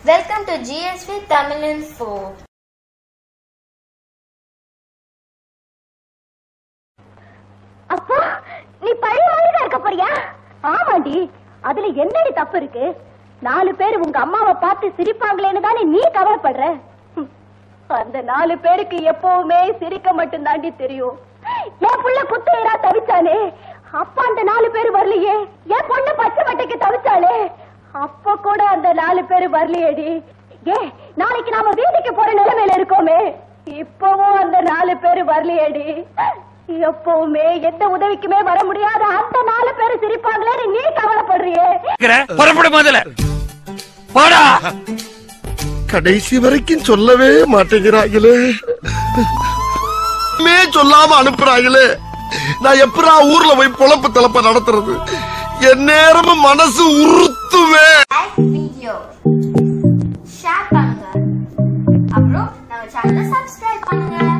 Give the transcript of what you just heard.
Welcome to GSV Tamil Info. அப்பா நீ பழைய மாதிரி இருக்க போறியா ஆமாண்டி அதுல என்னடி தப்பு இருக்கு நாலு பேர் உங்க அம்மாவை பார்த்து சிரிப்பாங்களேன்னு தானே நீ கவலைப்படுற ஹம், அந்த நாலு பேருக்கு எப்பவுமே சிரிக்க மட்டும் தாண்டி தெரியும் என் புள்ள குத்தையரா தவிச்சானே அப்பா அந்த நாலு பேர் வரலையே என் பொண்ணு பச்சை பட்டைக்கு தவிச்சாளே அப்ப கூட அந்த நாலு பேர் வரலையேடி ஏ நாளைக்கு நாம வீட்டுக்கு போற நிலைமையில இருக்கோமே இப்பவும் அந்த நாலு பேர் வரலையேடி எப்பவுமே எந்த உதவிக்குமே வர முடியாத அந்த நாலு பேர் சிரிப்பாங்களே நீ கவலைப்படுறியே புறப்பட முதல்ல போடா கடைசி வரைக்கும் சொல்லவே மாட்டேங்கிறாங்களே மே சொல்லாம அனுப்புறாங்களே நான் எப்படா ஊர்ல போய் பொழப்பு தலப்ப நடத்துறது என் நேரமும் மனசு உறுத்துவே Like video. Share பண்ணுங்க. அப்புறம் நம்ம சேனலை subscribe பண்ணுங்க